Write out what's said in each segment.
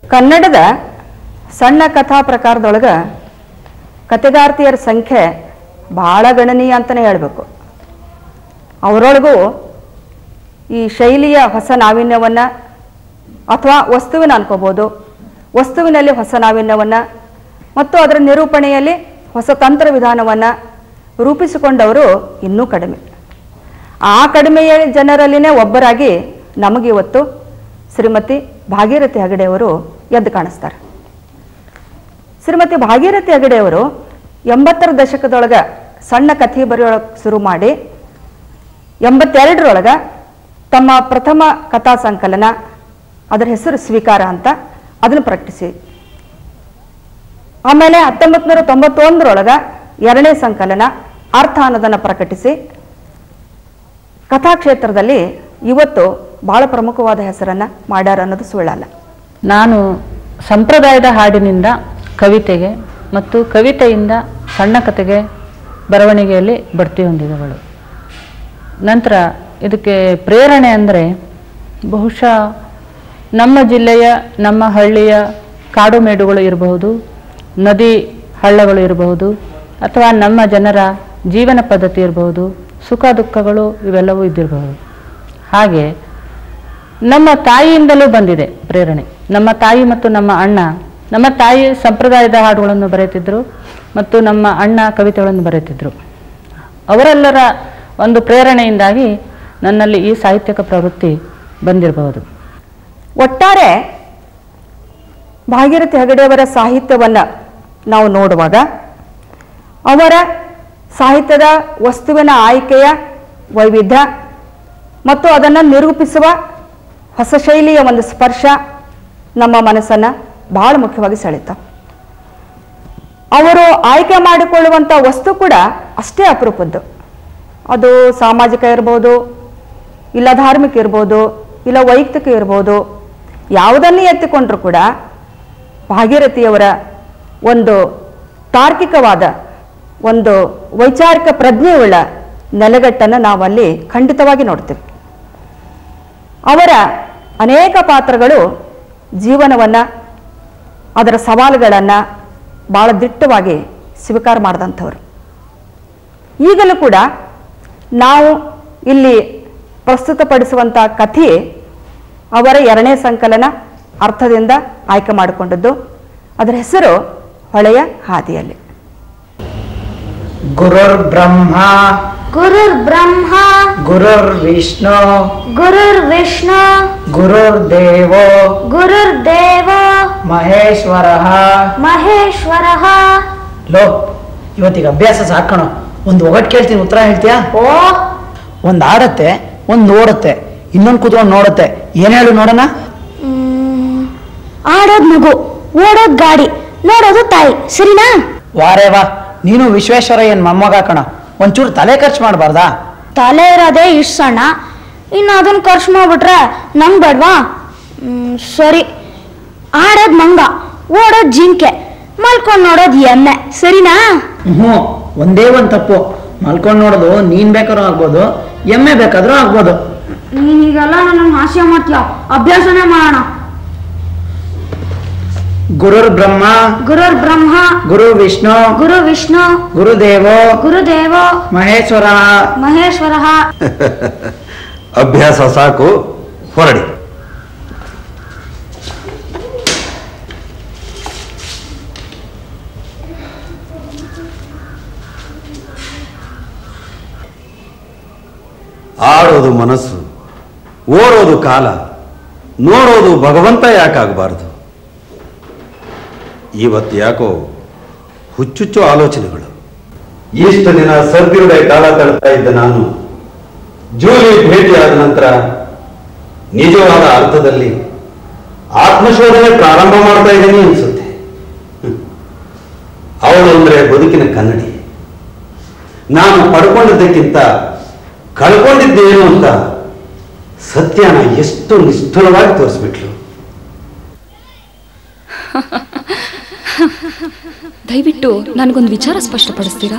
ಕನ್ನಡದ ಸಣ್ಣ ಕಥಾ ಪ್ರಕಾರದೊಳಗೆ ಕಥೆಗಾರ್ತಿಯರ ಸಂಖ್ಯೆ ಭಾಳ ಗಣನೀಯ ಅಂತಲೇ ಹೇಳಬೇಕು ಅವರೊಳಗೂ ಈ ಶೈಲಿಯ ಹೊಸ ನಾವೀನ್ಯವನ್ನು ಅಥವಾ ವಸ್ತುವಿನ ಅನ್ಕೋಬೋದು ವಸ್ತುವಿನಲ್ಲಿ ಹೊಸ ನಾವೀನ್ಯವನ್ನು ಮತ್ತು ಅದರ ನಿರೂಪಣೆಯಲ್ಲಿ ಹೊಸ ತಂತ್ರ ವಿಧಾನವನ್ನು ರೂಪಿಸಿಕೊಂಡವರು ಇನ್ನೂ ಕಡಿಮೆ ಆ ಕಡಿಮೆಯ ಜನರಲ್ಲಿನೇ ಒಬ್ಬರಾಗಿ ನಮಗಿವತ್ತು ಶ್ರೀಮತಿ ಭಾಗೀರಥಿ ಹೆಗಡೆಯವರು ಎದ್ದು ಕಾಣಿಸ್ತಾರೆ ಶ್ರೀಮತಿ ಭಾಗೀರಥಿ ಹೆಗಡೆಯವರು ಎಂಬತ್ತರ ದಶಕದೊಳಗೆ ಸಣ್ಣ ಕಥೆ ಬರೆಯೋಳಕ್ಕೆ ಶುರು ಮಾಡಿ ಎಂಬತ್ತೆರಡರೊಳಗೆ ತಮ್ಮ ಪ್ರಥಮ ಕಥಾ ಸಂಕಲನ ಅದರ ಹೆಸರು ಸ್ವೀಕಾರ ಅಂತ ಅದನ್ನು ಪ್ರಕಟಿಸಿ ಆಮೇಲೆ ಹತ್ತೊಂಬತ್ತು ನೂರ ತೊಂಬತ್ತೊಂದರೊಳಗೆ ಎರಡನೇ ಸಂಕಲನ ಅರ್ಥ ಅನ್ನೋದನ್ನು ಪ್ರಕಟಿಸಿ ಕಥಾಕ್ಷೇತ್ರದಲ್ಲಿ ಇವತ್ತು ಬಹಳ ಪ್ರಮುಖವಾದ ಹೆಸರನ್ನು ಮಾಡ್ಯಾರ ಅನ್ನೋದು ಸುಳ್ಳಲ್ಲ ನಾನು ಸಂಪ್ರದಾಯದ ಹಾಡಿನಿಂದ ಕವಿತೆಗೆ ಮತ್ತು ಕವಿತೆಯಿಂದ ಸಣ್ಣ ಕಥೆಗೆ ಬರವಣಿಗೆಯಲ್ಲಿ ಬಡ್ತಿ ಹೊಂದಿದವಳು ನಂತರ ಇದಕ್ಕೆ ಪ್ರೇರಣೆ ಅಂದರೆ ಬಹುಶಃ ನಮ್ಮ ಜಿಲ್ಲೆಯ ನಮ್ಮ ಹಳ್ಳಿಯ ಕಾಡು ಮೇಡುಗಳು ಇರಬಹುದು ನದಿ ಹಳ್ಳಗಳು ಇರಬಹುದು ಅಥವಾ ನಮ್ಮ ಜನರ ಜೀವನ ಪದ್ಧತಿ ಇರಬಹುದು ಸುಖ ದುಃಖಗಳು ಇವೆಲ್ಲವೂ ಇದ್ದಿರಬಹುದು ಹಾಗೆ ನಮ್ಮ ತಾಯಿಯಿಂದಲೂ ಬಂದಿದೆ ಪ್ರೇರಣೆ ನಮ್ಮ ತಾಯಿ ಮತ್ತು ನಮ್ಮ ಅಣ್ಣ ನಮ್ಮ ತಾಯಿ ಸಂಪ್ರದಾಯದ ಹಾಡುಗಳನ್ನು ಬರೆಯುತ್ತಿದ್ದರು ಮತ್ತು ನಮ್ಮ ಅಣ್ಣ ಕವಿತೆಗಳನ್ನು ಬರೆಯುತ್ತಿದ್ದರು ಅವರೆಲ್ಲರ ಒಂದು ಪ್ರೇರಣೆಯಿಂದಾಗಿ ನನ್ನಲ್ಲಿ ಈ ಸಾಹಿತ್ಯಕ ಪ್ರವೃತ್ತಿ ಬಂದಿರಬಹುದು ಒಟ್ಟಾರೆ ಭಾಗೀರಥಿ ಹೆಗಡೆಯವರ ಸಾಹಿತ್ಯವನ್ನು ನಾವು ನೋಡುವಾಗ ಅವರ ಸಾಹಿತ್ಯದ ವಸ್ತುವಿನ ಆಯ್ಕೆಯ ವೈವಿಧ್ಯ ಮತ್ತು ಅದನ್ನು ನಿರೂಪಿಸುವ ಹೊಸ ಶೈಲಿಯ ಒಂದು ಸ್ಪರ್ಶ ನಮ್ಮ ಮನಸ್ಸನ್ನು ಬಹಳ ಮುಖ್ಯವಾಗಿ ಸೆಳೀತಾವೆ ಅವರು ಆಯ್ಕೆ ಮಾಡಿಕೊಳ್ಳುವಂಥ ವಸ್ತು ಕೂಡ ಅಷ್ಟೇ ಅಪರೂಪದ್ದು ಅದು ಸಾಮಾಜಿಕ ಇರ್ಬೋದು ಇಲ್ಲ ಧಾರ್ಮಿಕ ಇರ್ಬೋದು ಇಲ್ಲ ವೈಯಕ್ತಿಕ ಇರ್ಬೋದು ಯಾವುದನ್ನೇ ಎತ್ತಿಕೊಂಡ್ರೂ ಕೂಡ ಭಾಗೀರಥಿಯವರ ಒಂದು ತಾರ್ಕಿಕವಾದ ಒಂದು ವೈಚಾರಿಕ ಪ್ರಜ್ಞೆಯುಳ್ಳ ನೆಲೆಗಟ್ಟನ್ನು ನಾವಲ್ಲಿ ಖಂಡಿತವಾಗಿ ನೋಡ್ತೀವಿ ಅವರ ಅನೇಕ ಪಾತ್ರಗಳು ಜೀವನವನ್ನು ಅದರ ಸವಾಲುಗಳನ್ನು ಭಾಳ ದಿಟ್ಟವಾಗಿ ಸ್ವೀಕಾರ ಮಾಡಿದಂಥವ್ರು ಈಗಲೂ ಕೂಡ ನಾವು ಇಲ್ಲಿ ಪ್ರಸ್ತುತಪಡಿಸುವಂಥ ಕಥೆ ಅವರ ಎರಡನೇ ಸಂಕಲನ ಅರ್ಥದಿಂದ ಆಯ್ಕೆ ಮಾಡಿಕೊಂಡದ್ದು ಅದರ ಹೆಸರು ಹೊಳೆಯ ಹಾದಿಯಲ್ಲಿ ಗುರುರ್ಬ್ರಹ್ಮ ಗುರುರ್ಬ್ರಹ್ಮ ಗುರುರ್ವಿಷ್ಣು ಗುರುರ್ವಿಷ್ಣು ಗುರುರ್ದೇವೋ ಗುರುರ್ದೇವ ಮಹೇಶ್ವರ ಮಹೇಶ್ವರ ಲೋ ಇವತ್ತಿಗೆ ಅಭ್ಯಾಸ ಸಾಕಣ ಒಂದು ಒಗಟ್ ಕೇಳ್ತೀನಿ ಉತ್ತರ ಹೇಳ್ತೀಯಾ ಓ ಒಂದು ಆಡತ್ತೆ ಒಂದು ನೋಡುತ್ತೆ ಇನ್ನೊಂದು ಕೂತ್ಕೊಂಡು ನೋಡುತ್ತೆ ಏನ್ ಹೇಳು ನೋಡೋಣ ಮ್, ಆಡೋದ್ ಮಗು ಓಡೋದ್ ಗಾಡಿ ನೋಡೋದು ತಾಯಿ ಸರಿನಾ ವಾರೇ ವಾ ನೀನು ವಿಶ್ವೇಶ್ವರ ಏನ್ ಮೊಮ್ಮಗ ಕಣ ಒಂಚೂರು ತಲೆ ಖರ್ಚು ಮಾಡಬಾರ್ದಾ ತಲೆ ಇರೋದೇ ಇಷ್ಟು ಸಣ್ಣ ಇನ್ನು ಅದನ್ನ ಖರ್ಚು ಮಾಡ್ಬಿಟ್ರೆ ನಂಗೆ ಬೇಡ್ವಾ ಮ್, ಸರಿ ಆಡೋದ್ ಮಂಗ ಓಡೋದ್ ಜಿಂಕೆ ಮಲ್ಕೊಂಡು ನೋಡೋದ್ ಎಮ್ಮೆ ಸರಿನಾ ಹ್ಞೂ ಒಂದೇ ಒಂದು ತಪ್ಪು ಮಲ್ಕೊಂಡು ನೋಡೋದು ನೀನ್ ಬೇಕಾದ್ರೂ ಆಗ್ಬೋದು ಎಮ್ಮೆ ಬೇಕಾದ್ರೂ ಆಗ್ಬೋದು ನೀನ್ ಈಗೆಲ್ಲ ನನ್ನ ಹಾಸ್ಯ ಮಾಡ್ತೀಯ ಅಭ್ಯಾಸನೇ ಮಾಡೋಣ ಗುರುರ್ ಬ್ರಹ್ಮ ಗುರುರ್ ಬ್ರಹ್ಮ ಗುರು ವಿಷ್ಣು ಗುರು ವಿಷ್ಣು ಗುರುದೇವೋ ಗುರುದೇವ ಮಹೇಶ್ವರ ಮಹೇಶ್ವರ ಅಭ್ಯಾಸ ಸಾಕು ಹೊರಡಿ ಆಡೋದು ಮನಸ್ಸು ಓಡೋದು ಕಾಲ ನೋಡೋದು ಭಗವಂತ ಯಾಕಾಗಬಾರದು ಇವತ್ತು ಯಾಕೋ ಹುಚ್ಚುಚ್ಚು ಆಲೋಚನೆಗಳು ಇಷ್ಟು ದಿನ ಸದ್ದಿರುಡೆ ಕಾಲ ತಳ್ತಾ ಇದ್ದ ನಾನು ಜೂಲಿ ಭೇಟಿಯಾದ ನಂತರ ನಿಜವಾದ ಅರ್ಥದಲ್ಲಿ ಆತ್ಮಶೋಧನೆ ಪ್ರಾರಂಭ ಮಾಡ್ತಾ ಇದ್ದೀನಿ ಅನ್ಸುತ್ತೆ ಹ್ಮ್. ಅವಳು ಅಂದ್ರೆ ಬದುಕಿನ ಕನ್ನಡಿ ನಾನು ಪಡ್ಕೊಂಡಿದ್ದಕ್ಕಿಂತ ಕಳ್ಕೊಂಡಿದ್ದೇನು ಅಂತ ಸತ್ಯನ ಎಷ್ಟು ನಿಷ್ಠುರವಾಗಿ ತೋರಿಸ್ಬಿಟ್ಲು ದಯವಿಟ್ಟು ನನಗೊಂದು ವಿಚಾರ ಸ್ಪಷ್ಟಪಡಿಸ್ತೀರಾ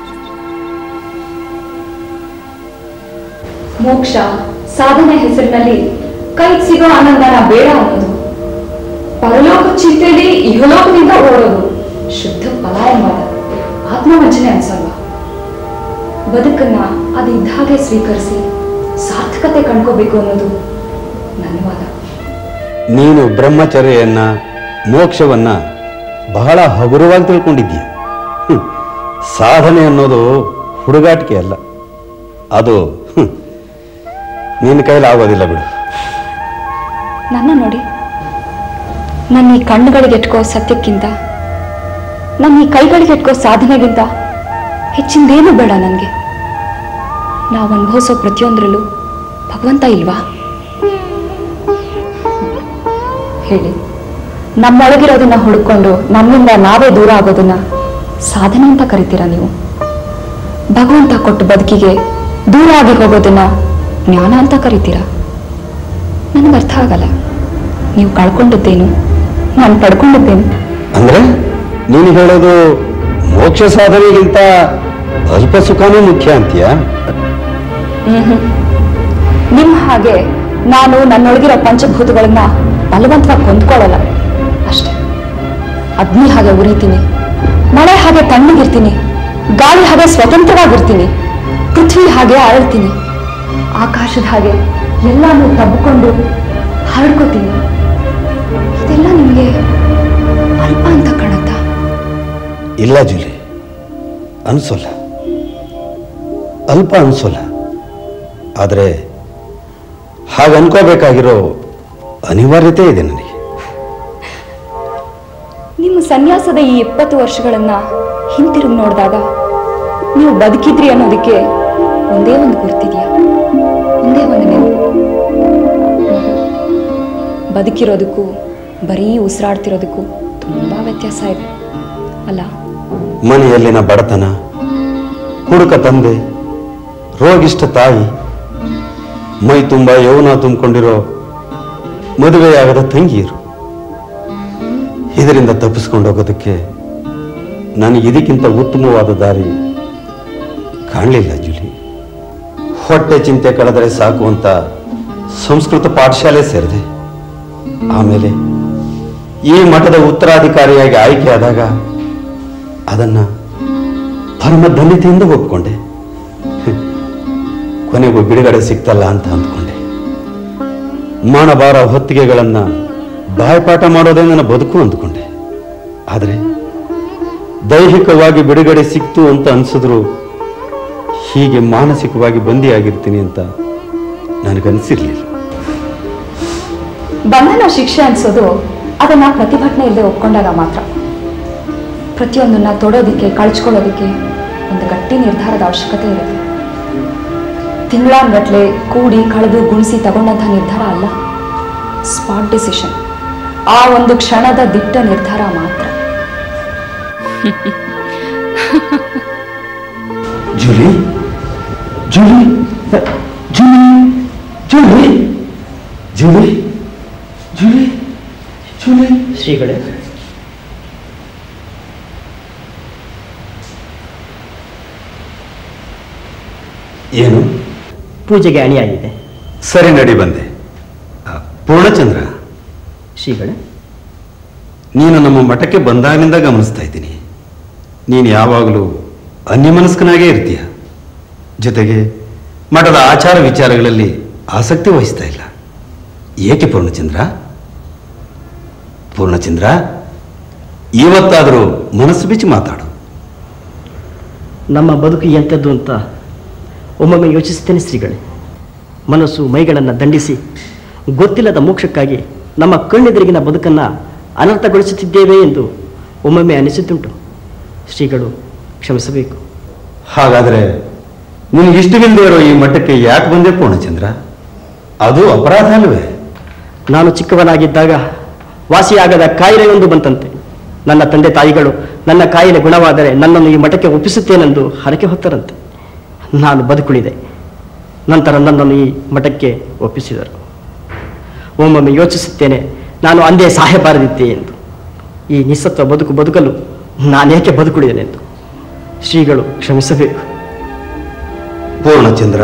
ಮೋಕ್ಷ ಸಾಧನೆ ಹೆಸರಿನಲ್ಲಿ ಕೈ ಸಿಗೋ ಆನಂದನ ಬೇಡ ಅನ್ನೋದು ಪರಲೋಕ ಚಿಂತೆಯಲ್ಲಿ ಇಹಲೋಕದಿಂದ ಓಡೋದು ಶುದ್ಧ ಪಲಾಯನವಾದ ಆತ್ಮವಂಚನೆ ಅನ್ಸಲ್ವಾ ಬದುಕನ್ನ ಅದು ಇದ್ದ ಹಾಗೆ ಸ್ವೀಕರಿಸಿ ಸಾರ್ಥಕತೆ ಕಂಡ್ಕೋಬೇಕು ಅನ್ನೋದು ನನ್ನ ವಾದ ನೀನು ಬ್ರಹ್ಮಚರ್ಯನ್ನ ಮೋಕ್ಷವನ್ನ ಬಹಳ ಹಗುರವಾಗಿ ತಿಳ್ಕೊಂಡಿದ್ದೀಯ ಹ್ಮ್. ಸಾಧನೆ ಅನ್ನೋದು ಹುಡುಗಾಟಿಕೆ ಅಲ್ಲ ಅದು ಹ್ಮ್, ನಿನ್ನ ಕೈಲಿ ಆಗೋದಿಲ್ಲ ಬಿಡು ನನ್ನ ನೋಡಿ ನನ್ನ ಈ ಕಣ್ಣುಗಳಿಗೆ ಇಟ್ಕೋ ಸತ್ಯಕ್ಕಿಂತ ನನ್ನ ಈ ಕೈಗಳಿಗೆ ಇಟ್ಕೋ ಸಾಧನೆಗಿಂತ ಹೆಚ್ಚಿಂದೇನು ಬೇಡ ನನಗೆ ನಾವು ಅನುಭವಿಸೋ ಪ್ರತಿಯೊಂದರಲ್ಲೂ ಭಗವಂತ ಇಲ್ವಾ ಹೇಳಿ ನಮ್ಮೊಳಗಿರೋದನ್ನ ಹುಡುಕೊಂಡು ನಮ್ಮಿಂದ ನಾವೇ ದೂರ ಆಗೋದನ್ನ ಸಾಧನೆ ಅಂತ ಕರಿತೀರಾ ನೀವು ಭಗವಂತ ಕೊಟ್ಟ ಬದುಕಿಗೆ ದೂರ ಆಗಿ ಹೋಗೋದನ್ನ ಜ್ಞಾನ ಅಂತ ಕರಿತೀರಾ ನನಗೆ ಅರ್ಥ ಆಗಲ್ಲ ನೀವು ಕಳ್ಕೊಂಡಿದ್ದೇನು ನಾನು ಪಡ್ಕೊಂಡಿದ್ದೇನು ಅಂದ್ರೆ ನೀನು ಹೇಳೋದು ಮೋಕ್ಷ ಸಾಧನೆಗಿಂತ ಅಲ್ಪ ಸುಖನೂ ಮುಖ್ಯ ಅಂತೀಯ ನಿಮ್ಮ ಹಾಗೆ ನಾನು ನನ್ನೊಳಗಿರೋ ಪಂಚಭೂತಗಳನ್ನ ಬಲವಂತವಾಗಿ ಹೊಂದ್ಕೊಳ್ಳಲ್ಲ ಅಷ್ಟೇ ಅಗ್ನಿ ಹಾಗೆ ಉರಿತೀನಿ ಮಳೆ ಹಾಗೆ ತಣ್ಣಗಿರ್ತೀನಿ ಗಾಳಿ ಹಾಗೆ ಸ್ವತಂತ್ರವಾಗಿರ್ತೀನಿ ಪೃಥ್ವಿ ಹಾಗೆ ಅರಳ್ತೀನಿ ಆಕಾಶದ ಹಾಗೆ ಎಲ್ಲಾನು ತಬ್ಬಿಕೊಂಡು ಹರಡ್ಕೋತೀನಿ ಇದೆಲ್ಲ ನಿಮಗೆ ಅಲ್ಪ ಅಂತ ಕಾಣುತ್ತಾ ಇಲ್ಲ ಜೂಲಿ ಅನ್ಸೋಲ್ಲ ಅಲ್ಪ ಅನ್ಸೋಲ್ಲ ಆದರೆ ಹಾಗೆ ಅನ್ಕೋಬೇಕಾಗಿರೋ ಅನಿವಾರ್ಯತೆ ಇದೆ ನನಗೆ ನಿಮ್ಮ ಸನ್ಯಾಸದ ಈ ಇಪ್ಪತ್ತು ವರ್ಷಗಳನ್ನ ಹಿಂತಿರುಗಿ ನೋಡಿದಾಗ ನೀವು ಬದುಕಿದ್ರಿ ಅನ್ನೋದಕ್ಕೆ ಒಂದೇ ಒಂದು ಗುರ್ತಿದ್ಯಾ ಒಂದೇ ಒಂದು ನೆನಪು ಬದುಕಿರೋದಕ್ಕೂ ಬರೀ ಉಸಿರಾಡ್ತಿರೋದಕ್ಕೂ ತುಂಬಾ ವ್ಯತ್ಯಾಸ ಇದೆ ಅಲ್ಲ ಮನೆಯಲ್ಲಿನ ಬಡತನ ಹುಡುಕ ತಂದೆ ರೋಗಿಷ್ಠ ತಾಯಿ ಮೈ ತುಂಬ ಯೌವನ ತುಂಬಿಕೊಂಡಿರೋ ಮದುವೆಯಾಗದ ತಂಗಿಯರು ಇದರಿಂದ ತಪ್ಪಿಸ್ಕೊಂಡು ಹೋಗೋದಕ್ಕೆ ನನಗೆ ಇದಕ್ಕಿಂತ ಉತ್ತಮವಾದ ದಾರಿ ಕಾಣಲಿಲ್ಲ ಜುಲಿ ಹೊಟ್ಟೆ ಚಿಂತೆ ಕಳೆದರೆ ಸಾಕು ಅಂತ ಸಂಸ್ಕೃತ ಪಾಠಶಾಲೆ ಸೇರಿದೆ ಆಮೇಲೆ ಈ ಮಠದ ಉತ್ತರಾಧಿಕಾರಿಯಾಗಿ ಆಯ್ಕೆಯಾದಾಗ ಅದನ್ನ ಪರಮ ದಲಿತೆಯಿಂದ ಒಪ್ಕೊಂಡೆ ಹ್ಮ್. ಕೊನೆಗೂ ಬಿಡುಗಡೆ ಸಿಕ್ತಲ್ಲ ಅಂತ ಅಂದ್ಕೊಂಡೆ ಮಾನಬಾರ ಹೊತ್ತಿಗೆಗಳನ್ನ ಬಾಯ್ಪಾಠ ಮಾಡೋದೇ ನನ್ನ ಬದುಕು ಅಂದ್ಕೊಂಡೆ ಆದರೆ ದೈಹಿಕವಾಗಿ ಬಿಡುಗಡೆ ಸಿಕ್ತು ಅಂತ ಅನ್ಸಿದ್ರು ಹೀಗೆ ಮಾನಸಿಕವಾಗಿ ಬಂದಿಯಾಗಿರ್ತೀನಿ ಅಂತ ನನಗನ್ಸಿರ್ಲಿಲ್ಲ ಬಂಧನ ಶಿಕ್ಷೆ ಅನ್ಸೋದು ಅದನ್ನ ಪ್ರತಿಭಟನೆ ಇಲ್ಲದೆ ಒಪ್ಕೊಂಡಾಗ ಮಾತ್ರ ಪ್ರತಿಯೊಂದನ್ನ ತೊಡೋದಿಕ್ಕೆ ಕಳ್ಚ್ಕೊಳ್ಳೋದಿಕ್ಕೆ ಒಂದು ಗಟ್ಟಿ ನಿರ್ಧಾರದ ಅವಶ್ಯಕತೆ ಇರುತ್ತೆ ತಿಂಗಳಾನ್ಗಟ್ಲೆ ಕೂಡಿ ಕಳೆದು ಗುಣಿಸಿ ತಗೊಂಡಂಥ ನಿರ್ಧಾರ ಅಲ್ಲ ಸ್ಪಾಟ್ ಡಿಸಿಷನ್ ಆ ಒಂದು ಕ್ಷಣದ ದಿಟ್ಟ ನಿರ್ಧಾರ ಮಾತ್ರ Julie Julie Julie Julie Julie Julie Julie ಶ್ರೀಗಳೇ ಏನು ಪೂಜೆಗೆ ಅಣಿಯಾಗಿದೆ ಸರಿ ನಡಿ ಬಂದೆ ಆ, ಪೂರ್ಣಚಂದ್ರ ಶ್ರೀಗಳೇ ನೀನು ನಮ್ಮ ಮಠಕ್ಕೆ ಬಂದಾಗಿನಿಂದ ಗಮನಿಸ್ತಾ ಇದ್ದೀನಿ ನೀನು ಯಾವಾಗಲೂ ಅನ್ಯಮನಸ್ಕನಾಗೇ ಇರ್ತೀಯ ಜೊತೆಗೆ ಮಠದ ಆಚಾರ ವಿಚಾರಗಳಲ್ಲಿ ಆಸಕ್ತಿ ವಹಿಸ್ತಾ ಇಲ್ಲ ಏಕೆ ಪೂರ್ಣಚಂದ್ರ ಪೂರ್ಣಚಂದ್ರ ಇವತ್ತಾದರೂ ಮನಸ್ಸು ಬಿಚ್ಚಿ ಮಾತಾಡು ನಮ್ಮ ಬದುಕು ಎಂಥದ್ದು ಅಂತ ಒಮ್ಮೊಮ್ಮೆ ಯೋಚಿಸುತ್ತೇನೆ ಶ್ರೀಗಳೇ ಮನಸ್ಸು ಮೈಗಳನ್ನು ದಂಡಿಸಿ ಗೊತ್ತಿಲ್ಲದ ಮೋಕ್ಷಕ್ಕಾಗಿ ನಮ್ಮ ಕಣ್ಣೆದುರಿಗಿನ ಬದುಕನ್ನು ಅನರ್ಥಗೊಳಿಸುತ್ತಿದ್ದೇವೆ ಎಂದು ಒಮ್ಮೊಮ್ಮೆ ಅನಿಸುತ್ತುಂಟು ಶ್ರೀಗಳು ಕ್ಷಮಿಸಬೇಕು ಹಾಗಾದರೆ ನಿನಗೆ ಇಷ್ಟವಿಲ್ಲದೆ ಇರೋ ಈ ಮಠಕ್ಕೆ ಯಾಕೆ ಬಂದೆ ಪೂರ್ಣಚಂದ್ರ ಅದು ಅಪರಾಧ ಅಲ್ವೇ ನಾನು ಚಿಕ್ಕವನಾಗಿದ್ದಾಗ ವಾಸಿಯಾಗದ ಕಾಯಿಲೆಯೊಂದು ಬಂತಂತೆ ನನ್ನ ತಂದೆ ತಾಯಿಗಳು ನನ್ನ ಕಾಯಿಲೆ ಗುಣವಾದರೆ ನನ್ನನ್ನು ಈ ಮಠಕ್ಕೆ ಒಪ್ಪಿಸುತ್ತೇನೆಂದು ಹರಕೆ ಹೊತ್ತರಂತೆ ನಾನು ಬದುಕುಳಿದೆ ನಂತರ ನನ್ನನ್ನು ಈ ಮಠಕ್ಕೆ ಒಪ್ಪಿಸಿದರು ಒಮ್ಮೊಮ್ಮೆ ಯೋಚಿಸುತ್ತೇನೆ ನಾನು ಅಂದೇ ಸಾಯಬಾರದಿತ್ತೆ ಎಂದು ಈ ನಿಸ್ಸತ್ವ ಬದುಕು ಬದುಕಲು ನಾನೇಕೆ ಬದುಕುಳಿದೆನೆಂದು ಶ್ರೀಗಳು ಕ್ಷಮಿಸಬೇಕು ಪೂರ್ಣಚಂದ್ರ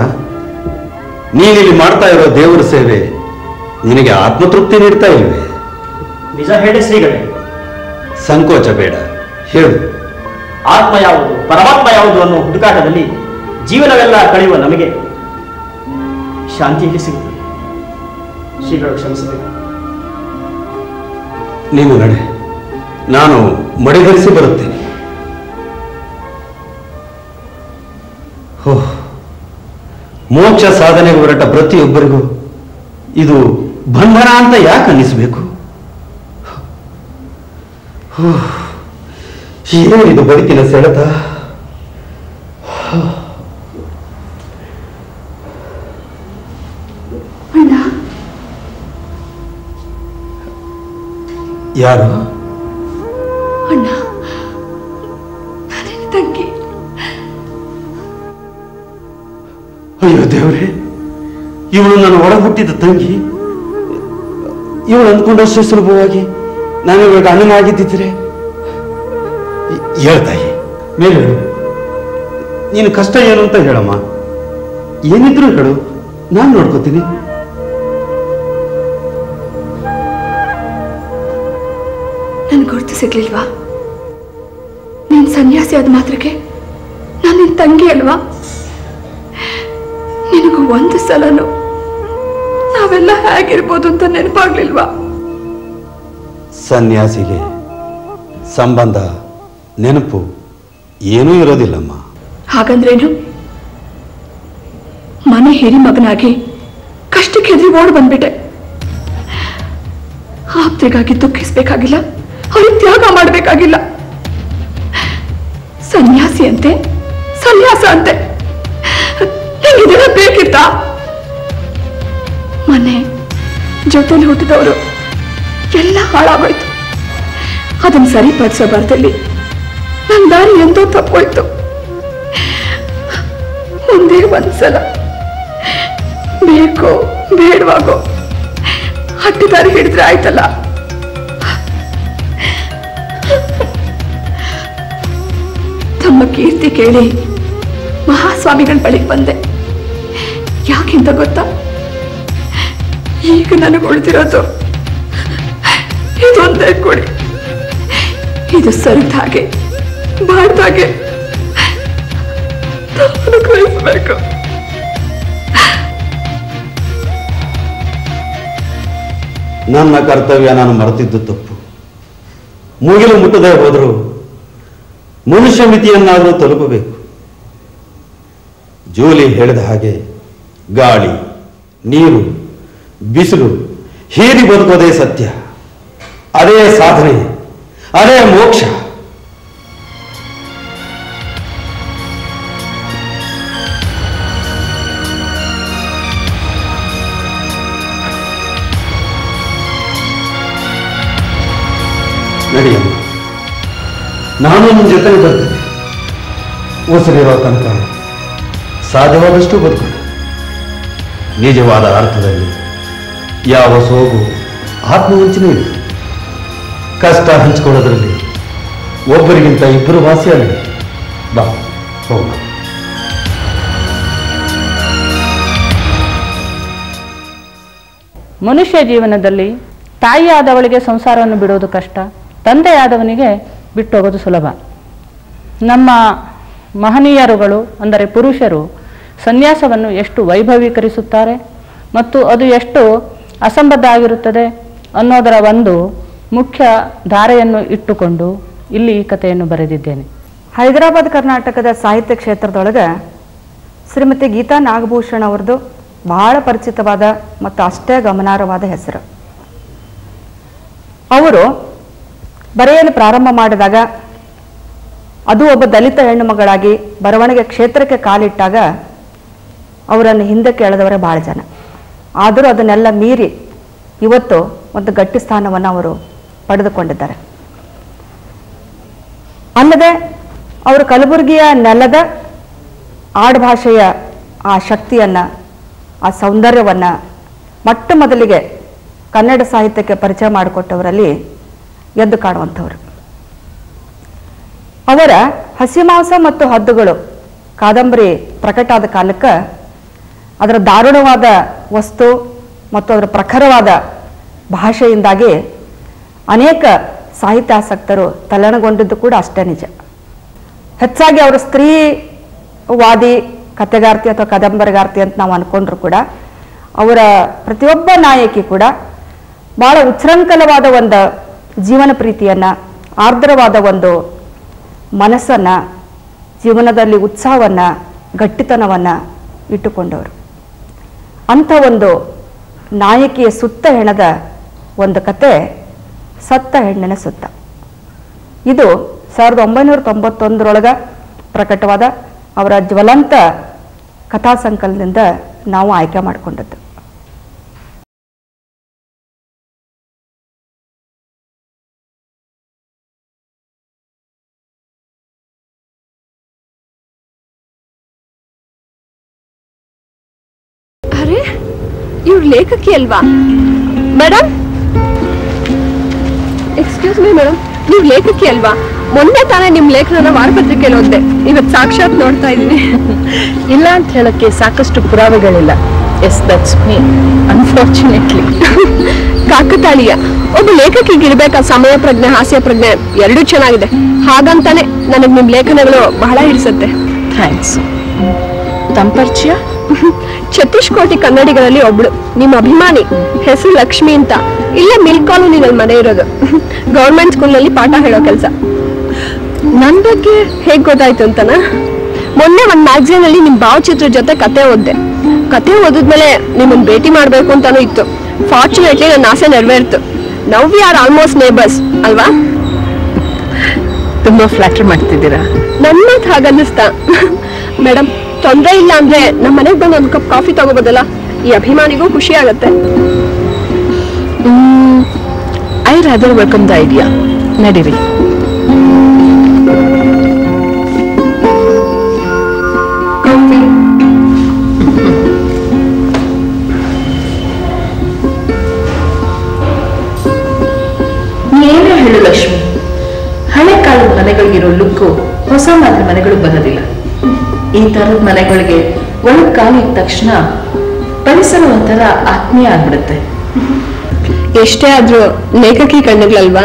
ನೀನಿಲ್ಲಿ ಮಾಡ್ತಾ ಇರೋ ದೇವರ ಸೇವೆ ನಿನಗೆ ಆತ್ಮತೃಪ್ತಿ ನೀಡ್ತಾ ಇಲ್ವೇ ನಿಜ ಹೇಳಿ ಶ್ರೀಗಳೇ ಸಂಕೋಚ ಬೇಡ ಹೇಳು ಆತ್ಮ ಯಾವುದು ಪರಮಾತ್ಮ ಯಾವುದು ಅನ್ನೋ ಹುಡುಕಾಟದಲ್ಲಿ ಜೀವನವೆಲ್ಲ ಕಳೆಯುವ ನಮಗೆ ಶಾಂತಿಯಲ್ಲಿ ಸಿಗುತ್ತದೆ ಶ್ರೀಗಳು ಕ್ಷಮಿಸಬೇಕು ನೀನು ನಡೆ ನಾನು ಮಡಿಧರಿಸಿ ಬರುತ್ತೇನೆ ಹೋ ಮೋಕ್ಷ ಸಾಧನೆಗೆ ಹೊರಟ ಪ್ರತಿಯೊಬ್ಬರಿಗೂ ಇದು ಬಂಧನ ಅಂತ ಯಾಕೆ ಅನ್ನಿಸಬೇಕು ಹೋ, ಏನಿದು ಬದುಕಿನ ಸೆಳೆತ ಅಣ್ಣ ಯಾರು ಅಣ್ಣ ನಾನೇನು ತಂಗಿ ಅಯ್ಯೋ ದೇವ್ರೆ ಇವಳು ನನ್ನ ಒಳ ಹುಟ್ಟಿದ ತಂಗಿ ಇವಳು ಅಂದ್ಕೊಂಡಷ್ಟು ಸುಲಭವಾಗಿ ನಾನು ಇವಳಿಗೆ ಅಣ್ಣನಾಗಿದ್ದಿದ್ರೆ ಹೇಳ್ತಾಯಿ ಮೇಲೆ ಹೇಳು ನೀನು ಕಷ್ಟ ಏನು ಅಂತ ಹೇಳಮ್ಮ ಏನಿದ್ರು ಹೇಳು ನಾನು ನೋಡ್ಕೋತೀನಿ ನನ್ ಗುರ್ತು ಸಿಗ್ಲಿಲ್ವಾ ನೀನ್ ಸನ್ಯಾಸಿ ಆದ ಮಾತ್ರಕ್ಕೆ ನಾನು ನಿನ್ ತಂಗಿ ಅಲ್ವಾ ನಿನಗೂ ಒಂದು ಸಲನು ನಾವೆಲ್ಲ ಹೇಗಿರ್ಬೋದು ಅಂತ ನೆನಪಾಗ್ಲಿಲ್ವಾ ಸನ್ಯಾಸಿಗೆ ಸಂಬಂಧ ನೆನಪು ಏನೂ ಇರೋದಿಲ್ಲಮ್ಮ ಹಾಗಂದ್ರೇನು ಮನೆ ಹಿರಿ ಮಗನಾಗಿ ಕಷ್ಟಕ್ಕೆ ಹೆದರಿ ಓಡ್ ಬಂದ್ಬಿಟ್ಟೆ ಆಪ್ತಿಗಾಗಿ ದುಃಖಿಸ್ಬೇಕಾಗಿಲ್ಲ ಅವ್ರಿಗೆ ತ್ಯಾಗ ಮಾಡಬೇಕಾಗಿಲ್ಲ ಸನ್ಯಾಸಿ ಅಂತೆ ಸನ್ಯಾಸ ಅಂತೆ ನಿಂಗಿದೆಲ್ಲ ಬೇಕಿತ್ತ ಮನೆ ಜೊತೆಲಿ ಹುಟ್ಟಿದವರು ಎಲ್ಲ ಹಾಳಾಗೋಯ್ತು ಅದನ್ನ ಸರಿಪಡಿಸೋ ಬರದಲ್ಲಿ ನನ್ನ ದಾರಿ ಎಂದೋ ತಪ್ಪೋಯ್ತು ಒಂದೇ ಒಂದ್ಸಲ ಬೇಕೋ ಬೇಡವಾಗೋ ಹಟ್ಟಿದಾರಿ ಹಿಡಿದ್ರೆ ಆಯ್ತಲ್ಲ ತಮ್ಮ ಕೀರ್ತಿ ಕೇಳಿ ಮಹಾಸ್ವಾಮಿಗಳ ಬಳಿಗೆ ಬಂದೆ ಯಾಕೆಂತ ಗೊತ್ತಾ ಈಗ ನನಗೆ ಉಳಿದಿರೋದು ಇದೊಂದೇ ಕೊಡಿ ಇದು ಸರಿದ ಹಾಗೆ ಬಾಡ್ದ ಹಾಗೆ ಅನುಗ್ರಹಿಸಬೇಕು ನನ್ನ ಕರ್ತವ್ಯ ನಾನು ಮರೆತಿದ್ದು ತಪ್ಪು ಮುಗಿಲು ಮುಟ್ಟದೆ ಹೋದರೂ ಮನುಷ್ಯ ಮಿತಿಯನ್ನಾದರೂ ತಲುಪಬೇಕು ಜೂಲಿ ಹೇಳಿದ ಹಾಗೆ ಗಾಳಿ ನೀರು ಬಿಸಿಲು ಹೀರಿ ಬದುಕೋದೇ ಸತ್ಯ ಅದೇ ಸಾಧನೆ ಅದೇ ಮೋಕ್ಷ ನಡೆಯಮ್ಮ ನಾನು ನಿಮ್ಮ ಜೊತೆ ಬರ್ತೇನೆ ಉಸಿರಿರೋ ತನಕ ಸಾಧ್ಯವಾದಷ್ಟು ಬದುಕೋಣ ನಿಜವಾದ ಅರ್ಥದಲ್ಲಿ ಯಾವ ಸೋಗು ಆತ್ಮವಂಚನೆ ಇಲ್ಲ ಕಷ್ಟ ಹಂಚಿಕೊಳ್ಳೋದ್ರಲ್ಲಿ ಒಬ್ಬರಿಗಿಂತ ಇಬ್ಬರು ವಾಸಿಯಾಗಲಿ ಬಾ ಹೋಗೋಣ ಮನುಷ್ಯ ಜೀವನದಲ್ಲಿ ತಾಯಿಯಾದವಳಿಗೆ ಸಂಸಾರವನ್ನು ಬಿಡೋದು ಕಷ್ಟ ತಂದೆಯಾದವನಿಗೆ ಬಿಟ್ಟು ಹೋಗೋದು ಸುಲಭ ನಮ್ಮ ಮಹನೀಯರುಗಳು ಅಂದರೆ ಪುರುಷರು ಸನ್ಯಾಸವನ್ನು ಎಷ್ಟು ವೈಭವೀಕರಿಸುತ್ತಾರೆ ಮತ್ತು ಅದು ಎಷ್ಟು ಅಸಂಬದ್ಧ ಆಗಿರುತ್ತದೆ ಅನ್ನೋದರ ಒಂದು ಮುಖ್ಯ ಧಾರೆಯನ್ನು ಇಟ್ಟುಕೊಂಡು ಇಲ್ಲಿ ಈ ಕಥೆಯನ್ನು ಬರೆದಿದ್ದೇನೆ ಹೈದರಾಬಾದ್ ಕರ್ನಾಟಕದ ಸಾಹಿತ್ಯ ಕ್ಷೇತ್ರದೊಳಗೆ ಶ್ರೀಮತಿ ಗೀತಾ ನಾಗಭೂಷಣ್ ಅವ್ರದ್ದು ಬಹಳ ಪರಿಚಿತವಾದ ಮತ್ತು ಅಷ್ಟೇ ಗಮನಾರ್ಹವಾದ ಹೆಸರು ಅವರು ಬರೆಯಲು ಪ್ರಾರಂಭ ಮಾಡಿದಾಗ ಅದು ಒಬ್ಬ ದಲಿತ ಹೆಣ್ಣು ಮಗಳಾಗಿ ಬರವಣಿಗೆ ಕ್ಷೇತ್ರಕ್ಕೆ ಕಾಲಿಟ್ಟಾಗ ಅವರನ್ನು ಹಿಂದಕ್ಕೆ ಎಳೆದವರೇ ಭಾಳ ಜನ ಆದರೂ ಅದನ್ನೆಲ್ಲ ಮೀರಿ ಇವತ್ತು ಒಂದು ಗಟ್ಟಿ ಸ್ಥಾನವನ್ನು ಅವರು ಪಡೆದುಕೊಂಡಿದ್ದಾರೆ ಅಲ್ಲದೆ ಅವರು ಕಲಬುರಗಿಯ ನೆಲದ ಆಡುಭಾಷೆಯ ಆ ಶಕ್ತಿಯನ್ನು ಆ ಸೌಂದರ್ಯವನ್ನು ಮೊಟ್ಟ ಮೊದಲಿಗೆ ಕನ್ನಡ ಸಾಹಿತ್ಯಕ್ಕೆ ಪರಿಚಯ ಮಾಡಿಕೊಟ್ಟವರಲ್ಲಿ ಎದ್ದು ಕಾಣುವಂಥವ್ರು ಅವರ ಹಸಿಮಾಂಸ ಮತ್ತು ಹದ್ದುಗಳು ಕಾದಂಬರಿ ಪ್ರಕಟ ಆದ ಕಾಲಕ್ಕೆ ಅದರ ದಾರುಣವಾದ ವಸ್ತು ಮತ್ತು ಅದರ ಪ್ರಖರವಾದ ಭಾಷೆಯಿಂದಾಗಿ ಅನೇಕ ಸಾಹಿತ್ಯಾಸಕ್ತರು ತಲ್ಲಣಗೊಂಡಿದ್ದು ಕೂಡ ಅಷ್ಟೇ ನಿಜ ಹೆಚ್ಚಾಗಿ ಅವರು ಸ್ತ್ರೀವಾದಿ ಕಥೆಗಾರ್ತಿ ಅಥವಾ ಕಾದಂಬರಿಗಾರ್ತಿ ಅಂತ ನಾವು ಅನ್ಕೊಂಡ್ರು ಕೂಡ ಅವರ ಪ್ರತಿಯೊಬ್ಬ ನಾಯಕಿ ಕೂಡ ಬಹಳ ಉಚ್ಛೃಂಖಲವಾದ ಒಂದು ಜೀವನ ಪ್ರೀತಿಯನ್ನ ಆರ್ದ್ರವಾದ ಒಂದು ಮನಸ್ಸನ್ನ ಜೀವನದಲ್ಲಿ ಉತ್ಸಾಹವನ್ನ ಗಟ್ಟಿತನವನ್ನ ಇಟ್ಟುಕೊಂಡವರು ಅಂಥ ಒಂದು ನಾಯಕಿಯ ಸುತ್ತ ಹೆಣದ ಒಂದು ಕತೆ ಸತ್ತ ಹೆಣ್ಣಿನ ಸುತ್ತ ಇದು ಸಾವಿರದ ಒಂಬೈನೂರ ತೊಂಬತ್ತೊಂದರೊಳಗ ಪ್ರಕಟವಾದ ಅವರ ಜ್ವಲಂತ ಕಥಾ ಸಂಕಲನದಿಂದ ನಾವು ಆಯ್ಕೆ ಮಾಡಿಕೊಂಡದ್ದು ಅರೆ ಇವ್ರು ಲೇಖಕಿ ಅಲ್ವಾ ಮೇಡಮ್ ಎಕ್ಸ್ಕ್ಯೂಸ್ ಮೀ ಮೇಡಮ್ ನೀವು ಲೇಖಕಿ ಅಲ್ವಾ ಮೊನ್ನೆ ತಾನೇ ನಿಮ್ ಲೇಖನನ ವಾರಪತ್ರಿಕೆಯಲ್ಲಿ ಓದ್ದೆ ಇವತ್ತು ಸಾಕ್ಷಾತ್ ನೋಡ್ತಾ ಇದ್ದೀನಿ ಇಲ್ಲ ಅಂತ ಹೇಳಕ್ಕೆ ಸಾಕಷ್ಟು ಪುರಾವೆಗಳಿಲ್ಲ ಎಸ್ ದಟ್ಸ್ ಮೀ ಅನ್ಫಾರ್ಚುನೇಟ್ಲಿ ಕಾಕತಾಳೀಯ ಒಬ್ಬ ಲೇಖಕಿಗೆ ಇರ್ಬೇಕಾ ಸಮಯ ಪ್ರಜ್ಞೆ ಹಾಸ್ಯ ಪ್ರಜ್ಞೆ ಎರಡೂ ಚೆನ್ನಾಗಿದೆ ಹಾಗಂತಾನೆ ನನಗೆ ನಿಮ್ ಲೇಖನಗಳು ಬಹಳ ಹಿಡಿಸುತ್ತೆ ಥ್ಯಾಂಕ್ಸ್ ತಂಪರ್ಚ್ಯ ಛತ್ತೀಸ್ ಕೋಟಿ ಕನ್ನಡಿಗರಲ್ಲಿ ಒಬ್ಳು ನಿಮ್ಮ ಅಭಿಮಾನಿ ಹೆಸರು ಲಕ್ಷ್ಮಿ ಅಂತ ಇಲ್ಲೇ ಮಿಲ್ ಕಾಲೋನಿನಲ್ಲಿ ಮನೆ ಇರೋದು ಗೌರ್ಮೆಂಟ್ ಸ್ಕೂಲ್ನಲ್ಲಿ ಪಾಠ ಹೇಳೋ ಕೆಲಸ ನನ್ ಬಗ್ಗೆ ಹೇಗ್ ಗೊತ್ತಾಯ್ತು ಅಂತನಾ ಮೊನ್ನೆ ಒಂದ್ ಮ್ಯಾಗಝೀನ್ ಅಲ್ಲಿ ನಿಮ್ ಭಾವಚಿತ್ರ ಜೊತೆ ಕತೆ ಓದ್ದೆ ಕತೆ ಓದಿದ್ಮೇಲೆ ನಿಮ್ಮನ್ನ ಭೇಟಿ ಮಾಡ್ಬೇಕು ಅಂತಾನೂ ಇತ್ತು ಫಾರ್ಚುನೇಟ್ಲಿ ನನ್ನ ಆಸೆ ನೆರವೇರ್ತು now we are almost neighbours ಅಲ್ವಾ ತುಂಬಾ ಫ್ಲಾಟರ್ ಮಾಡ್ತಿದ್ದೀರಾ ನನ್ನ ಮಾತು ಹಾಗನ್ನಿಸ್ತಾ ಮೇಡಮ್ ತೊಂದ್ರೆ ಇಲ್ಲ ಅಂದ್ರೆ ನಮ್ಮ ಮನೆಗೆ ಬಂದು ಒಂದು ಕಪ್ ಕಾಫಿ ತಗೋಬೋದಲ್ಲ ಈ ಅಭಿಮಾನಿಗೂ ಖುಷಿ ಆಗತ್ತೆ I rather welcome the idea ನಡೀರಿ ನೀನೇನೇ ಹೇಳು ಲಕ್ಷ್ಮಿ ಹಳೆ ಕಾಲದ ಮನೆಗಳಿಗಿರೋ ಲುಕ್ಕು ಹೊಸ ಮಾದರಿ ಮನೆಗಳು ಬರೋದಿಲ್ಲ ಈ ತರದ ಮನೆಗಳಿಗೆ ಒಳಗ್ ಕಾಲಿದ ತಕ್ಷಣ ಪರಿಸರ ಒಂಥರ ಆತ್ಮೀಯ ಆಗ್ಬಿಡುತ್ತೆ ಎಷ್ಟೇ ಆದ್ರೂ ಲೇಖಕಿ ಕಣ್ಣುಗಳಲ್ವಾ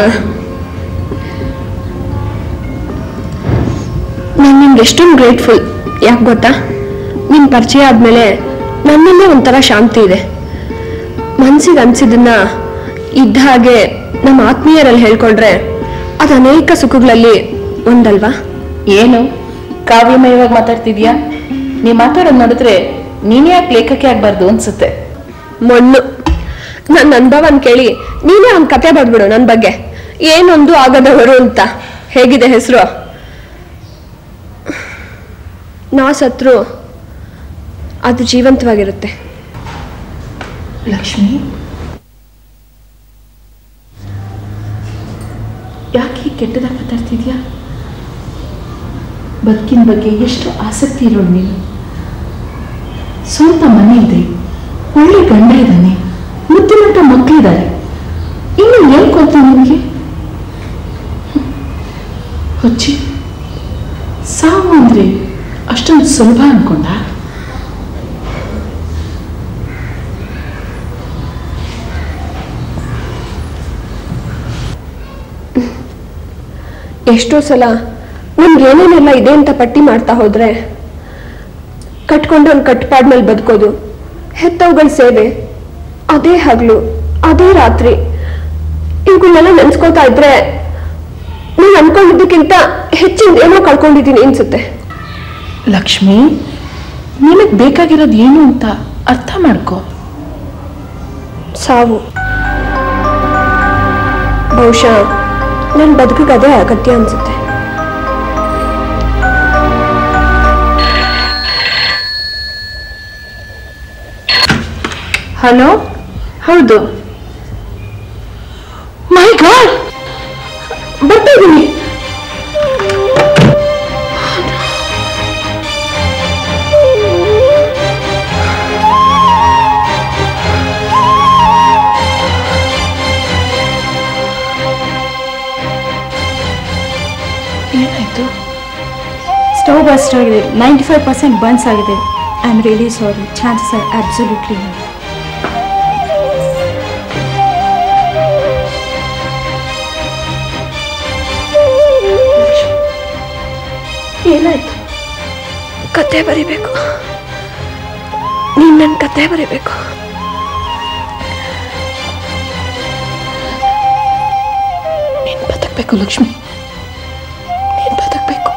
ನಾನು ನಿಮ್ಗೆ ಎಷ್ಟೊಂದು ಗ್ರೇಟ್ಫುಲ್ ಯಾಕೆ ಗೊತ್ತಾ ನಿಮ್ ಪರಿಚಯ ಆದ್ಮೇಲೆ ನನ್ನಲ್ಲೇ ಒಂಥರ ಶಾಂತಿ ಇದೆ ಮನ್ಸಿಗೆ ಅನ್ಸಿದ್ದನ್ನ ಇದ್ದ ಹಾಗೆ ನಮ್ಮ ಆತ್ಮೀಯರಲ್ಲಿ ಹೇಳ್ಕೊಂಡ್ರೆ ಅದು ಅನೇಕ ಸುಖಗಳಲ್ಲಿ ಒಂದಲ್ವಾ ಏನು ಕಾವ್ಯಮಯವಾಗಿ ಮಾತಾಡ್ತಿದ್ಯಾ ನೀ ಮಾತಾಡೋದು ನೋಡಿದ್ರೆ ನೀನೇ ಯಾಕೆ ಲೇಖಕಿ ಆಗ್ಬಾರ್ದು ಅನ್ಸುತ್ತೆ ಮಣ್ಣು ನನ್ನ ಅನುಭವನ್ ಕೇಳಿ ನೀನೇ ಒಂದು ಕತೆ ಬರ್ಬಿಡು ನನ್ನ ಬಗ್ಗೆ ಏನೊಂದು ಆಗದವರು ಅಂತ ಹೇಗಿದೆ ಹೆಸರು ನಾ ಸತ್ರು ಅದು ಜೀವಂತವಾಗಿರುತ್ತೆ ಲಕ್ಷ್ಮಿ ಯಾಕೆ ಹೀಗ್ ಕೆಟ್ಟದಾಗಿ ಮಾತಾಡ್ತಿದ್ಯಾ ಬದುಕಿನ ಬಗ್ಗೆ ಎಷ್ಟು ಆಸಕ್ತಿ ಇರೋಳು ನೀನು ಸ್ವಂತ ಮನೆ ಇದೆ ಒಳ್ಳೆ ಗಂಡ ಇದ್ದಾನೆ ಮುದ್ದಿನಂತ ಮಕ್ಕಳಿದ್ದಾರೆ ಇನ್ನು ಏನ್ ಗೊತ್ತು ನಿನಗೆ ಹೊಚ್ಚಿ ಸಾವು ಅಂದ್ರೆ ಅಷ್ಟೊಂದು ಸುಲಭ ಅನ್ಕೊಂಡ ಎಷ್ಟೋ ಸಲ ನಮ್ಗೆ ಏನೇನೆಲ್ಲ ಇದೆ ಅಂತ ಪಟ್ಟಿ ಮಾಡ್ತಾ ಹೋದ್ರೆ ಕಟ್ಕೊಂಡು ಒಂದು ಕಟ್ಪಾಡ್ಮೇಲೆ ಬದುಕೋದು ಹೆತ್ತವುಗಳ ಸೇವೆ ಅದೇ ಹಗಲು ಅದೇ ರಾತ್ರಿ ಇವುಗಳನ್ನೆಲ್ಲ ನೆನ್ಸ್ಕೊತಾ ಇದ್ರೆ ನೀವು ಅನ್ಕೊಂಡಿದ್ದಕ್ಕಿಂತ ಹೆಚ್ಚಿನ ಏನೋ ಕಳ್ಕೊಂಡಿದ್ದೀನಿ ಅನ್ಸುತ್ತೆ ಲಕ್ಷ್ಮಿ ನಿನಗೆ ಬೇಕಾಗಿರೋದು ಏನು ಅಂತ ಅರ್ಥ ಮಾಡ್ಕೋ ಸಾವು ಬಹುಶಃ ನನ್ನ ಬದುಕಿಗೆ ಅದೇ ಅಗತ್ಯ ಅನ್ಸುತ್ತೆ ಹಲೋ ಹೌದು ಮೈ ಗಾಡ್ ಬರ್ತಾ ಇದ್ದೀನಿ ಏನಾಯ್ತು ಸ್ಟವ್ ಬಸ್ಟ್ ಆಗಿದೆ ನೈಂಟಿ ಫೈವ್ ಪರ್ಸೆಂಟ್ ಬರ್ನ್ಸ್ ಆಗಿದೆ I am really sorry chances are absolutely ಏನಾಯ್ತು ಕತೆ ಬರಿಬೇಕು ನೀನ್ ನನ್ನ ಕತೆ ಬರಿಬೇಕು ನೀನ್ ಬದುಕ್ಬೇಕು ಲಕ್ಷ್ಮಿ ನೀನ್ ಬದುಕ್ಬೇಕು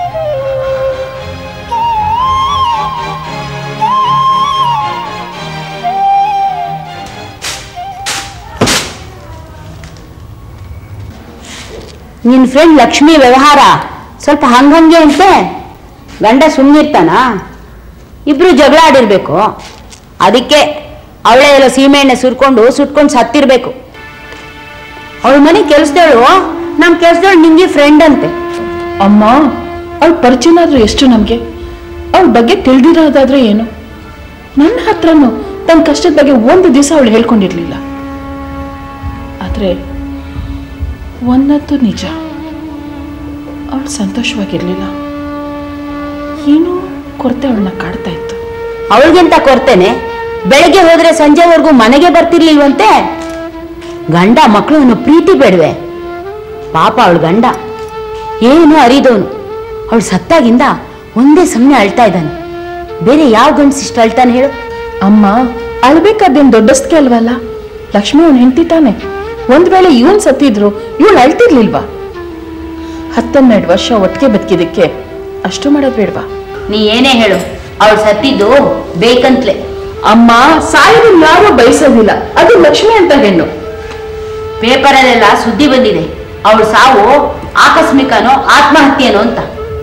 ನಿನ್ನ ಫ್ರೆಂಡ್ ಲಕ್ಷ್ಮಿ ವ್ಯವಹಾರ ಸ್ವಲ್ಪ ಹಂಗಂಗೆ ಅಂತೆ ಗಂಡ ಸುಮ್ಮನಿರ್ತಾನ ಇಬ್ರು ಜಗಳ ಆಡಿರ್ಬೇಕು ಅದಕ್ಕೆ ಅವಳೇ ಎಲ್ಲ ಸೀಮೆಎಣ್ಣೆ ಸುರ್ಕೊಂಡು ಸುಟ್ಕೊಂಡು ಸತ್ತಿರ್ಬೇಕು ಅವಳ ಮನೆ ಕೆಲ್ಸದವಳು ನಮ್ ಕೆಲ್ಸದವಳು ನಿಂಗೆ ಫ್ರೆಂಡ್ ಅಂತೆ ಅಮ್ಮ ಅವಳ ಪರಿಚಯನಾದ್ರೂ ಎಷ್ಟು ನಮ್ಗೆ ಅವಳ ಬಗ್ಗೆ ತಿಳಿದಿರೋದಾದ್ರೆ ಏನು ನನ್ನ ಹತ್ರನೂ ತನ್ನ ಕಷ್ಟದ ಬಗ್ಗೆ ಒಂದು ದಿವಸ ಅವಳು ಹೇಳ್ಕೊಂಡಿರ್ಲಿಲ್ಲ ಆದ್ರೆ ಒಂದಂತೂ ನಿಜ ಅವಳು ಸಂತೋಷವಾಗಿರ್ಲಿಲ್ಲ ಏನೋ ಕೊರತೆ ಅವಳನ್ನ ಕಾಡ್ತಾ ಇತ್ತು ಅವಳಿಗೆಂತ ಕೊರ್ತೇನೆ ಬೆಳಗ್ಗೆ ಹೋದ್ರೆ ಸಂಜೆವರೆಗೂ ಮನೆಗೆ ಬರ್ತಿರ್ಲಿಲ್ವಂತೆ ಗಂಡ ಮಕ್ಕಳು ಅನ್ನೋ ಪ್ರೀತಿ ಬೇಡವೆ ಪಾಪ ಅವಳ ಗಂಡ ಏನು ಅರಿದವನು ಅವಳು ಸತ್ತಾಗಿಂದ ಒಂದೇ ಸಮನೆ ಅಳ್ತಾ ಇದ್ದಾನೆ ಬೇರೆ ಯಾವ ಗಂಡಸ್ ಇಷ್ಟ ಅಳ್ತಾನೆ ಹೇಳು ಅಮ್ಮ ಅಳ್ಬೇಕಾದೇನ್ ದೊಡ್ಡಸ್ಕೆ ಅಲ್ವಲ್ಲ ಲಕ್ಷ್ಮಿ ಅವನ್ ಹೆಂಡತಿ ತಾನೆ ಒಂದ್ ವೇಳೆ ಇವನ್ ಸತ್ತಿದ್ರು ಇವಳು ಅಳ್ತಿರ್ಲಿಲ್ವಾ ಹತ್ತನ್ನೆರಡು ವರ್ಷ ಒಟ್ಟಿಗೆ ಬದುಕಿದಕ್ಕೆ ಅಷ್ಟು ಮಾಡೋದ್ ಬೇಡ್ವಾ ನೀ ಏನೇ ಹೇಳು ಅವಳು ಸತ್ತಿದ್ದು ಬೇಕಂತ್ಲೆ ಅಮ್ಮ ಸಾಯೋದು ಯಾರು ಬಯಸೋದಿಲ್ಲ ಅದು ಲಕ್ಷ್ಮಿ ಅಂತ ಹೆಣ್ಣು ಪೇಪರಲ್ಲೆಲ್ಲ ಸುದ್ದಿ ಬಂದಿದೆ ಅವಳು ಸಾವು ಆಕಸ್ಮಿಕನೋ ಆತ್ಮಹತ್ಯೆನೋ ಅಂತ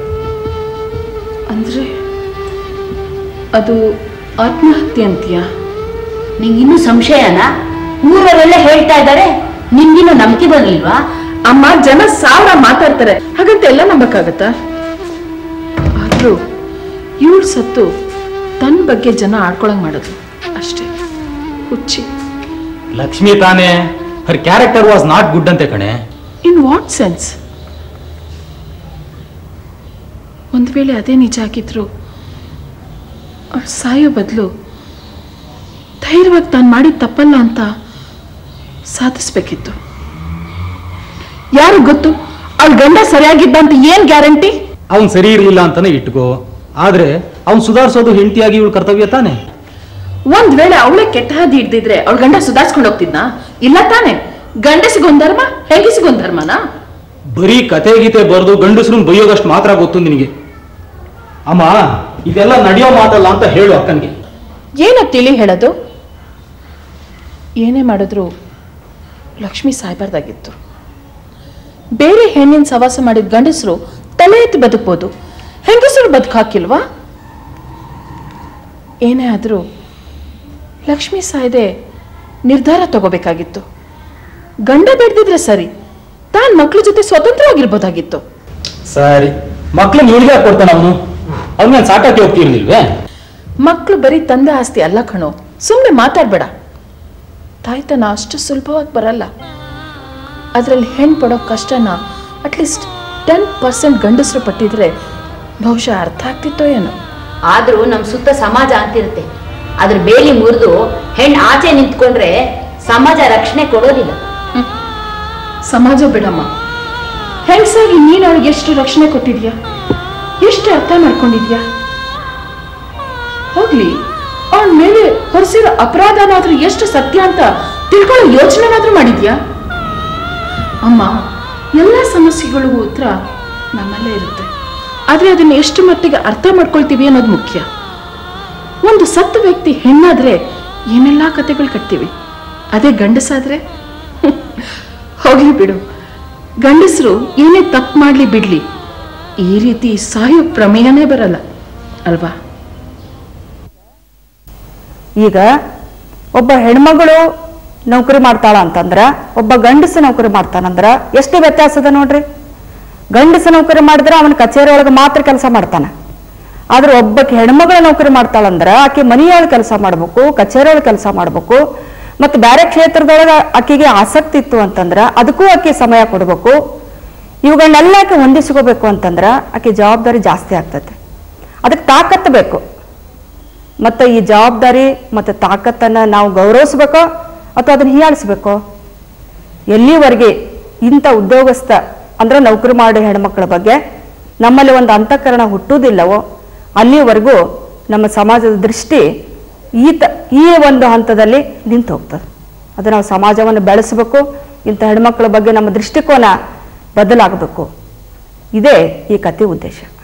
ಅಂದ್ರೆ ಅದು ಆತ್ಮಹತ್ಯೆ ಅಂತೀಯಾ ನಿಂಗಿನ್ನೂ ಸಂಶಯನಾ ಊರವರೆಲ್ಲ ಹೇಳ್ತಾ ಇದ್ದಾರೆ ನಿನ್ಗಿನ್ನೂ ನಂಬಿಕೆ ಬರ್ಲಿಲ್ವಾ ಅಮ್ಮ ಜನ ಸಾವಿರ ಮಾತಾಡ್ತಾರೆ ಹಾಗಂತ ಎಲ್ಲ ನಂಬಕ್ಕಾಗತ್ತಾ ಆದ್ರೂ ಇವಳು ಸತ್ತು ತನ್ನ ಬಗ್ಗೆ ಜನ ಆಡ್ಕೊಳಂಗ್ ಮಾಡೋದು ಅಷ್ಟೇ ಹುಚ್ಚಿ ಲಕ್ಷ್ಮಿ ತಾನೇ her character was not good ಅಂತೆ ಕಣೆ ಇನ್ ವಾಟ್ ಸೆನ್ಸ್ ಒಂದ್ ವೇಳೆ ಅದೇ ನಿಜ ಆಗಿದ್ರು ಅವಳು ಸಾಯೋ ಬದಲು ಧೈರ್ಯವಾಗಿ ತಾನು ಮಾಡಿದ ತಪ್ಪಲ್ಲ ಅಂತ ಸಾಧಿಸ್ಬೇಕಿತ್ತು ಯಾರು ಗೊತ್ತು ಅವಳ ಗಂಡ ಸರಿಯಾಗಿದ್ದ ಅಂತ ಏನ್ ಗ್ಯಾರಂಟಿ ಅವ್ನ್ ಸರಿ ಇರ್ಲಿಲ್ಲ ಅಂತಾನೆ ಇಟ್ಕೋ ಆದ್ರೆ ಅವ್ನ್ ಸುಧಾರಿಸೋದು ಹೆಂಡತಿಯಾಗಿ ಇವಳು ಕರ್ತವ್ಯ ತಾನೆ ಒಂದ್ ವೇಳೆ ಅವಳೇ ಕೆಟ್ಟ ಹಾದಿ ಹಿಡ್ದಿದ್ರೆ ಅವಳ ಗಂಡ ಸುಧಾರಿಸ್ಕೊಂಡು ಹೋಗ್ತಿದ್ನಾ ಇಲ್ಲ ತಾನೆ ಗಂಡಸಿಗೊಂದ್ ಧರ್ಮ ಹೆಂಗಸಿಗೊಂದ್ ಧರ್ಮನಾ ಬರೀ ಕತೆ ಗೀತೆ ಬರೆದು ಗಂಡಸ್ರನ್ ಬೈಯೋದಷ್ಟು ಮಾತ್ರ ಗೊತ್ತು ನಿನಗೆ ಅಮ್ಮ ಇದೆಲ್ಲ ನಡೆಯೋ ಮಾತಲ್ಲ ಅಂತ ಹೇಳು ಅಕ್ಕನ್ಗೆ ಏನೋ ತಿಳಿ ಹೇಳೋದು ಏನೇ ಮಾಡಿದ್ರು ಲಕ್ಷ್ಮಿ ಸಾಯ್ಬಾರ್ದಾಗಿತ್ತು ಬೇರೆ ಹೆಣ್ಣಿನ ಸವಾಸ ಮಾಡಿದ ಗಂಡಸರು ತಲೆ ಎತ್ತಿ ಬದುಕ್ಬೋದು ಹೆಂಗಸರು ಬದುಕು ಹಾಕಿಲ್ವಾ ಏನೇ ಆದರೂ ಲಕ್ಷ್ಮಿ ಸಾಯ್ದೆ ನಿರ್ಧಾರ ತಗೋಬೇಕಾಗಿತ್ತು ಗಂಡ ಬೆಳೆದಿದ್ರೆ ಸರಿ ತಾನ್ ಮಕ್ಳ ಜೊತೆ ಸ್ವತಂತ್ರವಾಗಿರ್ಬೋದಾಗಿತ್ತು ಸರಿ ಮಕ್ಳು ಇವಳಿಗೆ ಕೊಡ್ತಾನ ಅವನು ಅವ್ನ ಸಾಟಕ್ಕೆ ಹೋಗ್ತಿರ್ಲಿಲ್ವೇ ಮಕ್ಕಳು ಬರೀ ತಂದೆ ಆಸ್ತಿ ಅಲ್ಲ ಕಣೋ ಸುಮ್ಮನೆ ಮಾತಾಡ್ಬೇಡ ತಾಯ್ತನ ಅಷ್ಟು ಸುಲಭವಾಗಿ ಬರಲ್ಲ ಅದರಲ್ಲಿ ಹೆಣ್ಣು ಪಡೋ ಕಷ್ಟನ ಅಟ್ಲೀಸ್ಟ್ ಟೆನ್ ಪರ್ಸೆಂಟ್ ಗಂಡಸರು ಪಟ್ಟಿದ್ರೆ ಬಹುಶಃ ಅರ್ಥ ಆಗ್ತಿತ್ತೋ ಏನೋ ಆದ್ರೂ ನಮ್ ಸುತ್ತ ಸಮಾಜ ಅಂತಿರುತ್ತೆ ಅದ್ರ ಬೇಲಿ ಮುರಿದು ಹೆಣ್ಣು ಆಚೆ ನಿಂತ್ಕೊಂಡ್ರೆ ಸಮಾಜ ರಕ್ಷಣೆ ಕೊಡೋದಿಲ್ಲ ಸಮಾಜ ಬಿಡಮ್ಮ ಹೆಂಗಸಾಗಿ ನೀನು ಅವಳಿಗೆ ಎಷ್ಟು ರಕ್ಷಣೆ ಕೊಟ್ಟಿದ್ಯಾ ಎಷ್ಟು ಅರ್ಥ ಮಾಡ್ಕೊಂಡಿದ್ಯಾ ಹೋಗ್ಲಿ ಅವಳ ಮೇಲೆ ಹೊರಿಸಿರೋ ಅಪರಾಧನಾದ್ರೂ ಎಷ್ಟು ಸತ್ಯ ಅಂತ ತಿಳ್ಕೊಳ್ಳೋ ಯೋಚನೆನಾದ್ರೂ ಮಾಡಿದ್ಯಾ ಅಮ್ಮ ಎಲ್ಲ ಸಮಸ್ಯೆಗಳಿಗೂ ಉತ್ತರ ನಮ್ಮಲ್ಲೇ ಇರುತ್ತೆ ಆದ್ರೆ ಅದನ್ನ ಎಷ್ಟು ಮಟ್ಟಿಗೆ ಅರ್ಥ ಮಾಡ್ಕೊಳ್ತೀವಿ ಅನ್ನೋದು ಮುಖ್ಯ ಒಂದು ಸತ್ತ ವ್ಯಕ್ತಿ ಹೆಣ್ಣಾದ್ರೆ ಏನೆಲ್ಲಾ ಕತೆಗಳು ಕಟ್ತೀವಿ ಅದೇ ಗಂಡಸಾದ್ರೆ ಹೋಗ್ಲಿ ಬಿಡು ಗಂಡಸರು ಏನೇ ತಪ್ಪು ಮಾಡ್ಲಿ ಬಿಡ್ಲಿ ಈ ರೀತಿ ಸಾಯೋ ಪ್ರಮೇಯನೇ ಬರಲ್ಲ ಅಲ್ವಾ ಈಗ ಒಬ್ಬ ಹೆಣ್ಮಗಳು ನೌಕರಿ ಮಾಡ್ತಾಳ ಅಂತಂದ್ರ ಒಬ್ಬ ಗಂಡಸ ನೌಕರಿ ಮಾಡ್ತಾನಂದ್ರ ಎಷ್ಟು ವ್ಯತ್ಯಾಸ ಅದ ನೋಡ್ರಿ ಗಂಡಸ ನೌಕರಿ ಮಾಡಿದ್ರೆ ಅವನ ಕಚೇರಿ ಒಳಗೆ ಮಾತ್ರ ಕೆಲಸ ಮಾಡ್ತಾನ ಆದ್ರೆ ಒಬ್ಬಕ್ಕೆ ಹೆಣ್ಮಗಳು ನೌಕರಿ ಮಾಡ್ತಾಳಂದ್ರ ಆಕೆ ಮನೆಯೊಳಗೆ ಕೆಲಸ ಮಾಡ್ಬೇಕು ಕಚೇರಿ ಒಳಗೆ ಕೆಲಸ ಮಾಡ್ಬೇಕು ಮತ್ತು ಬೇರೆ ಕ್ಷೇತ್ರದೊಳಗೆ ಆಕೆಗೆ ಆಸಕ್ತಿ ಇತ್ತು ಅಂತಂದ್ರ ಅದಕ್ಕೂ ಆಕೆ ಸಮಯ ಕೊಡ್ಬೇಕು ಇವುಗಳನ್ನೆಲ್ಲ ಆಕೆ ಹೊಂದಿಸ್ಕೋಬೇಕು ಅಂತಂದ್ರ ಆಕೆ ಜವಾಬ್ದಾರಿ ಜಾಸ್ತಿ ಆಗ್ತದೆ ಅದಕ್ಕೆ ತಾಕತ್ತು ಬೇಕು ಮತ್ತು ಈ ಜವಾಬ್ದಾರಿ ಮತ್ತು ತಾಕತ್ತನ್ನು ನಾವು ಗೌರವಿಸ್ಬೇಕೋ ಅಥವಾ ಅದನ್ನು ಹೀಯಾಳಿಸ್ಬೇಕೋ ಎಲ್ಲಿವರೆಗೆ ಇಂಥ ಉದ್ಯೋಗಸ್ಥ ಅಂದ್ರೆ ನೌಕರಿ ಮಾಡೋ ಹೆಣ್ಮಕ್ಳ ಬಗ್ಗೆ ನಮ್ಮಲ್ಲಿ ಒಂದು ಅಂತಃಕರಣ ಹುಟ್ಟುವುದಿಲ್ಲವೋ ಅಲ್ಲಿಯವರೆಗೂ ನಮ್ಮ ಸಮಾಜದ ದೃಷ್ಟಿ ಈ ತ ಈ ಒಂದು ಹಂತದಲ್ಲಿ ನಿಂತು ಹೋಗ್ತದೆ ಅದು ನಾವು ಸಮಾಜವನ್ನು ಬೆಳೆಸಬೇಕು ಇಂಥ ಹೆಣ್ಮಕ್ಳ ಬಗ್ಗೆ ನಮ್ಮ ದೃಷ್ಟಿಕೋನ ಬದಲಾಗಬೇಕು ಇದೇ ಈ ಕತೆ ಉದ್ದೇಶ